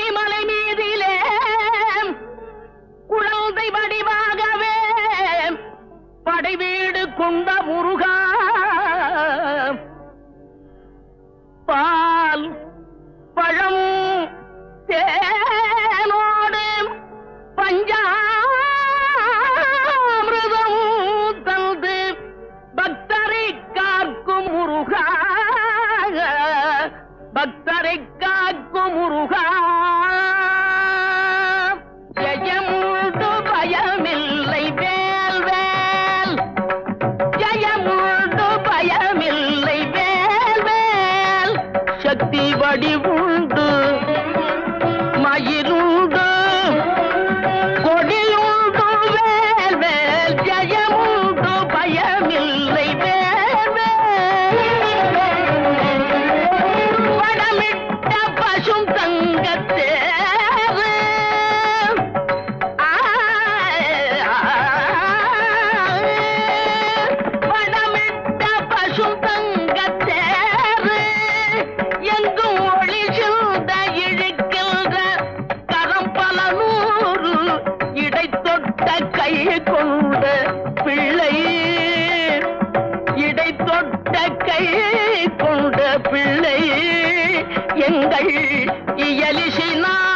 பனிமலை மீதிலே குழந்தை வடிவாகவே படைவீடு கொண்ட முருகா பால் பழம் தேனோடு பஞ்சாமிருதம் தந்து பக்தரை காக்கும் முருகா பக்தரை காக்கும் முருகா ஜெயமுண்டு பயமில்லை வேல் வேல் ஜெயமுண்டு பயமில்லை வேல் வேல் சக்தி வடிவுண்டு மயிருண்டு கொடியுண்டு வேல் வேல் ஜெயமுண்டு பயமில்லை வேல் வேல் வடமிட்ட பசும் தங்கத்தேவு வடமிட்ட பசும் தங்கத்தேவு எங்கும் ஒளி சிந்த இழுக்கின்ற கரம் பல நூறு இடை தொட்ட கை கொண்ட பிள்ளை இடை தொட்ட கை கொண்ட பிள்ளை எங்கள் இயலிசினார்